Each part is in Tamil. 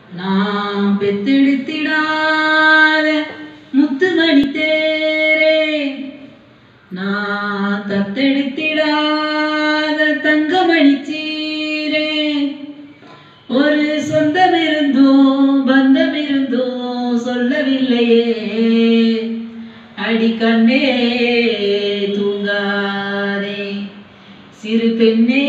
நான் பெத்தெடுத்திடாத முத்துமணி தேரே நான் தத்தெடுத்திடாத தங்கமணி சீரே ஒரு சொந்தம் இருந்தோ பந்தம் இருந்தோ சொல்லவில்லையே அடி கண்ணே தூங்காதே சிறு பெண்ணே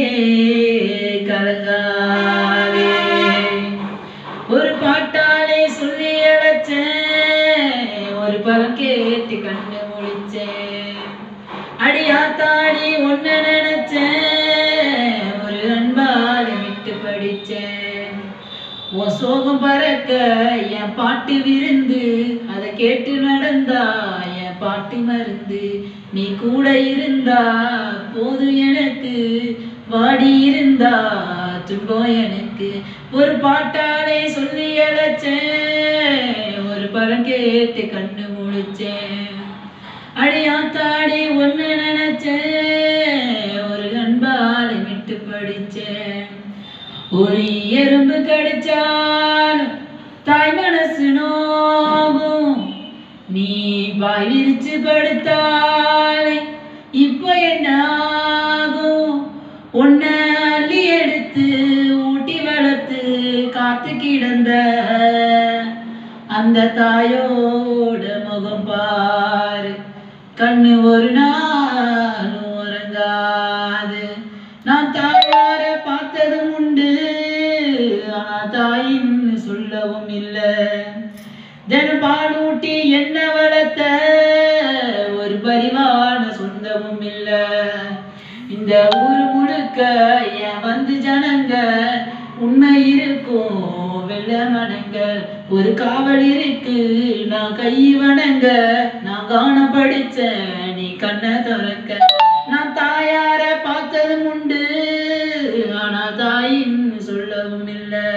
கலங்காதே ஒரு பாட்டாலே சொல்லி அழைச்சேன் ஒரு பலம் கேட்டு கண்ணு முழிச்சேன் அடியாத்தாடி ஒன்ன நினைச்சேன் ஒரு அன்பால விட்டு படிச்சேன் உன் சோகம் பறக்க என் பாட்டு விருந்து அதை கேட்டு நடந்தா என் பாட்டு மருந்து நீ கூட இருந்தா போது எனக்கு வாடி இருந்தா துன்பம் எனக்கு ஒரு பாட்டாலே சொல்லி அழைச்சேன் ஒரு படம் கேட்டு கண்ணு முழிச்சேன் அடியாத்தாடி ஒன்னு நினைச்சேன் ஒரு அன்பாலை விட்டு படிச்சேன் ஒரு எறும்பு கடிச்சாலும் தாய் மனசு நோகும் நீ பாய் விரிச்சு படுத்தாலே இப்போ என்ன ஆகும் உன்னை அள்ளி எடுத்து ஊட்டி வளர்த்து காத்து கிடந்த அந்த தாயோட முகம் பாரு கண்ணு ஒரு நாள் உறங்காது நான் தாயார பார்த்ததும் உண்டு ஆனா தாயின்னு சொல்லவும் இல்லை தினம் பாலூட்டி என்ன வளர்த்த ஒரு பரிவான சொந்தமும் இல்ல இந்த ஊரு முழுக்க ஏன் வந்து ஜனங்க உண்மை இருக்கும் வெள்ள மனங்க ஒரு காவல் இருக்கு நான் கை வணங்க நான் காண படிச்சேன் நீ கண்ணை திறக்க நான் தாயார பார்த்ததும் உண்டு ஆனா தாயின்னு சொல்லவும் இல்லை